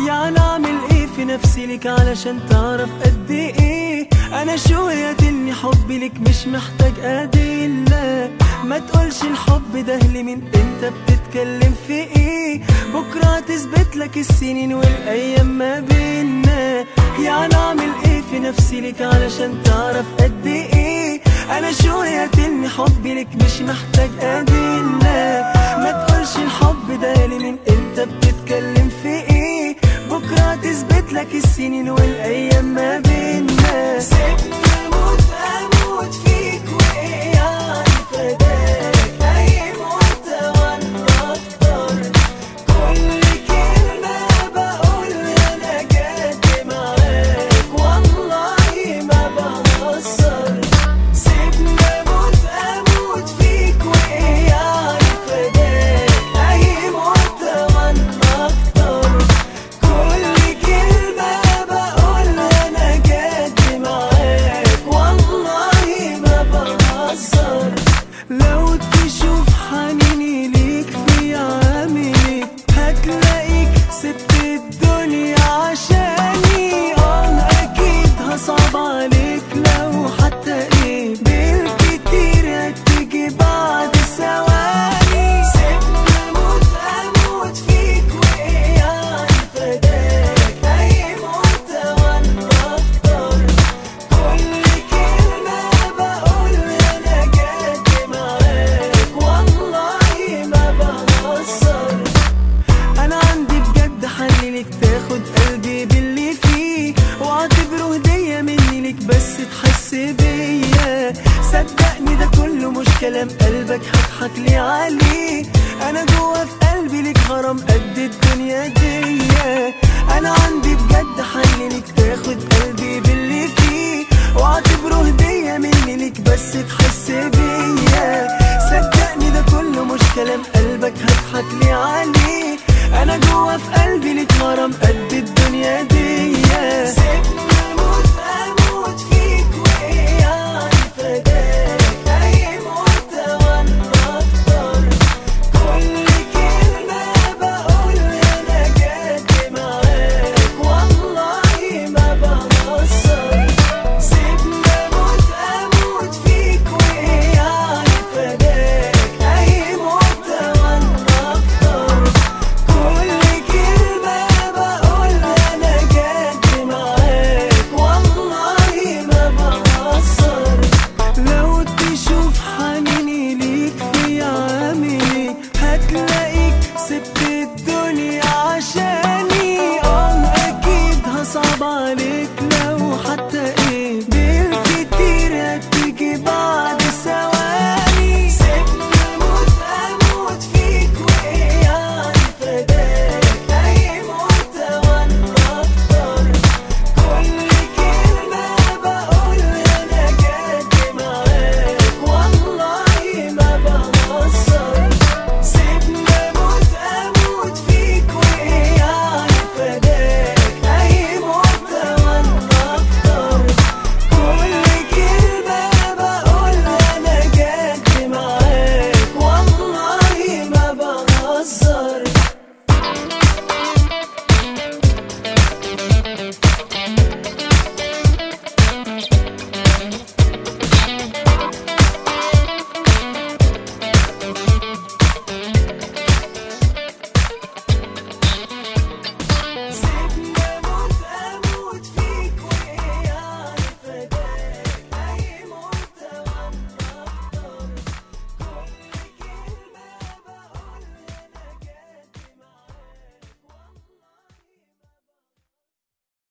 يعني اعمل ايه في نفسي لك علشان تعرف قد ايه انا شو يدلني حبي لك مش محتاج ادله ما تقولش الحب ده لمين انت بتتكلم في ايه بكره تثبت لك السنين والايام ما بينا يعني اعمل ايه في نفسي لك علشان تعرف قد ايه انا شو يدلني حبي لك مش محتاج ادله ما تقولش الحب ده لمين انت بتتكلم في ايه بكره تثبت لك السنين والايام ما بينا سيبني اموت اموت فيك وايه يعني فداك اي موت وانا اكتر كل كلمه بقول انا جد معاك والله ما بهزر سيبني اموت اموت فيك وايه يعني فداك اي موت وانا اكتر كل كلمة بقول أنا جد معاك والله ما بهزر لو تشوف حنيني ليك في عاملك هتلاقيك سبت الدنيا عشاني اه أكيد هصعب عليك لو حتى إيه بالكتير هتيجي بعد ثواني سيبني أموت أموت فيك وإيه يعني فداك أي موت وأنا أكتر كل كلمة بقول أنا جد معاك والله ما بهزر انا عندي بجد حل لك تاخد قلبي باللي فيه واعتبره هدية مني لك بس تحس بيا صدقني ده كله مش كلام قلبك هضحك لي عليه انا جوا في قلبي لك غرام قد الدنيا دي انا عندي بجد حل لك تاخد قلبي باللي فيه واعتبره هدية مني لك بس تحس بيا صدقني ده كله مش كلام قلبك هضحك لي عليه انا جوا في قلبي لك غرام قد الدنيا دي